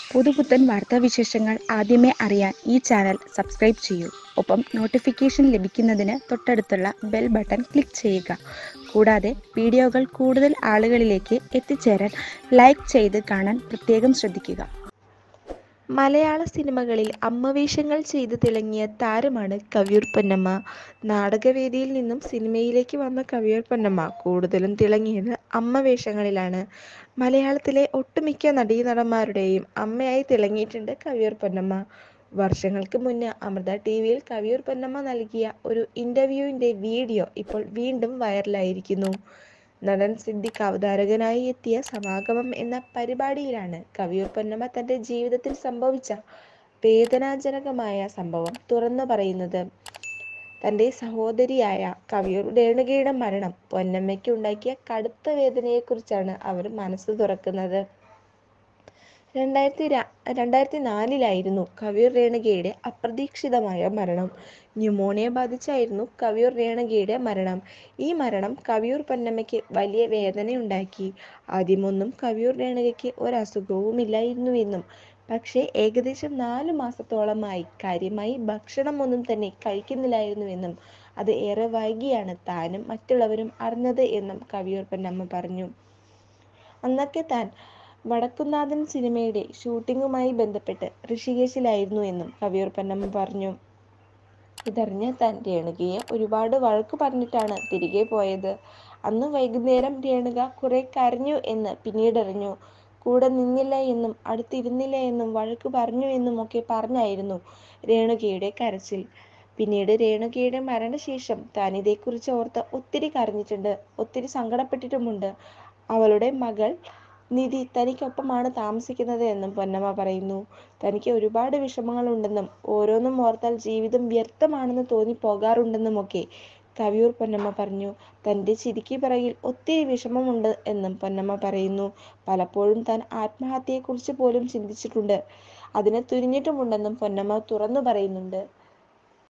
പുതുപുത്തൻ വാർത്താവിശേഷങ്ങൾ ആദ്യമേ അറിയാൻ ഈ ചാനൽ സബ്സ്ക്രൈബ് ചെയ്യൂ ഒപ്പം നോട്ടിഫിക്കേഷൻ ലഭിക്കുന്നതിന് തൊട്ടടുത്തുള്ള ബെൽ ബട്ടൺ ക്ലിക്ക് ചെയ്യുക കൂടാതെ വീഡിയോകൾ കൂടുതൽ ആളുകളിലേക്ക് എത്തിച്ചേരാൻ ലൈക്ക് ചെയ്ത് കാണാൻ പ്രത്യേകം ശ്രദ്ധിക്കുക മലയാള സിനിമകളിൽ അമ്മവേഷങ്ങൾ ചെയ്ത് തിളങ്ങിയ താരമാണ് കവിയൂർ പൊന്നമ്മ നാടകവേദിയിൽ നിന്നും സിനിമയിലേക്ക് വന്ന കവിയൂർ പൊന്നമ്മ കൂടുതലും തിളങ്ങിയത് അമ്മവേഷങ്ങളിലാണ് മലയാളത്തിലെ ഒട്ടുമിക്ക നടീനടന്മാരുടെയും അമ്മയായി തിളങ്ങിയിട്ടുണ്ട് കവിയൂർ പൊന്നമ്മ വർഷങ്ങൾക്ക് മുന്നേ അമൃത ടി വിയിൽ കവിയൂർ പൊന്നമ്മ നൽകിയ ഒരു ഇന്റർവ്യൂവിന്റെ വീഡിയോ ഇപ്പോൾ വീണ്ടും വൈറലായിരിക്കുന്നു നടൻ സിദ്ദിഖ് അവതാരകനായി എത്തിയ സമാഗമം എന്ന പരിപാടിയിലാണ് കവിയൂർ പൊന്നമ്മ തന്റെ ജീവിതത്തിൽ സംഭവിച്ച വേദനാജനകമായ സംഭവം തുറന്നു പറയുന്നത് തന്റെ സഹോദരിയായ കവിയൂർ രേണുകയുടെ മരണം പൊന്നമ്മയ്ക്ക് ഉണ്ടാക്കിയ കടുത്ത വേദനയെക്കുറിച്ചാണ് അവർ മനസ്സ് തുറക്കുന്നത് രണ്ടായിരത്തി രണ്ടായിരത്തി നാലിലായിരുന്നു കവിയൂർ രേണുകയുടെ അപ്രതീക്ഷിതമായ മരണം ന്യൂമോണിയ ബാധിച്ചായിരുന്നു കവിയൂർ രേണുകയുടെ മരണം ഈ മരണം കവിയൂർ പൊന്നമ്മയ്ക്ക് വലിയ വേദനയുണ്ടാക്കി ആദ്യമൊന്നും കവിയൂർ രേണുകയ്ക്ക് ഒരസുഖവുമില്ലായിരുന്നുവെന്നും പക്ഷേ ഏകദേശം നാലു മാസത്തോളമായി കാര്യമായി ഭക്ഷണമൊന്നും തന്നെ കഴിക്കുന്നില്ലായിരുന്നുവെന്നും അത് ഏറെ വൈകിയാണ് താനും മറ്റുള്ളവരും അറിഞ്ഞത് എന്നും കവിയൂർ പൊന്നമ്മ പറഞ്ഞു അന്നൊക്കെ താൻ വടക്കുന്നാഥൻ സിനിമയുടെ ഷൂട്ടിങ്ങുമായി ബന്ധപ്പെട്ട് ഋഷികേശിലായിരുന്നു എന്നും കവിയൂർ പൊന്നമ്മ പറഞ്ഞു ഇതറിഞ്ഞ താൻ രേണുകയെ ഒരുപാട് വഴക്ക് പറഞ്ഞിട്ടാണ് തിരികെ പോയത് അന്ന് വൈകുന്നേരം രേണുക കുറെ കരഞ്ഞു എന്ന് പിന്നീടറിഞ്ഞു കൂടെ നിന്നില്ല എന്നും അടുത്തിരുന്നില്ല എന്നും വഴക്ക് പറഞ്ഞു എന്നും ഒക്കെ പറഞ്ഞായിരുന്നു രേണുകയുടെ കരച്ചിൽ പിന്നീട് രേണുകയുടെ മരണശേഷം താൻ ഇതേക്കുറിച്ച് ഓർത്ത് ഒത്തിരി കരഞ്ഞിട്ടുണ്ട് ഒത്തിരി സങ്കടപ്പെട്ടിട്ടുമുണ്ട് അവളുടെ മകൾ നിധി തനിക്കൊപ്പമാണ് താമസിക്കുന്നത് എന്നും പൊന്നമ്മ പറയുന്നു തനിക്ക് ഒരുപാട് വിഷമങ്ങളുണ്ടെന്നും ഓരോന്നും ഓർത്താൽ ജീവിതം വ്യർത്ഥമാണെന്ന് തോന്നി പോകാറുണ്ടെന്നുമൊക്കെ കവിയൂർ പൊന്നമ്മ പറഞ്ഞു തൻ്റെ ചിരിക്ക് പിറകിൽ ഒത്തിരി വിഷമമുണ്ട് എന്നും പൊന്നമ്മ പറയുന്നു പലപ്പോഴും താൻ ആത്മഹത്യയെക്കുറിച്ച് പോലും ചിന്തിച്ചിട്ടുണ്ട് അതിനെ തുനിഞ്ഞിട്ടുമുണ്ടെന്നും പൊന്നമ്മ തുറന്നു പറയുന്നുണ്ട്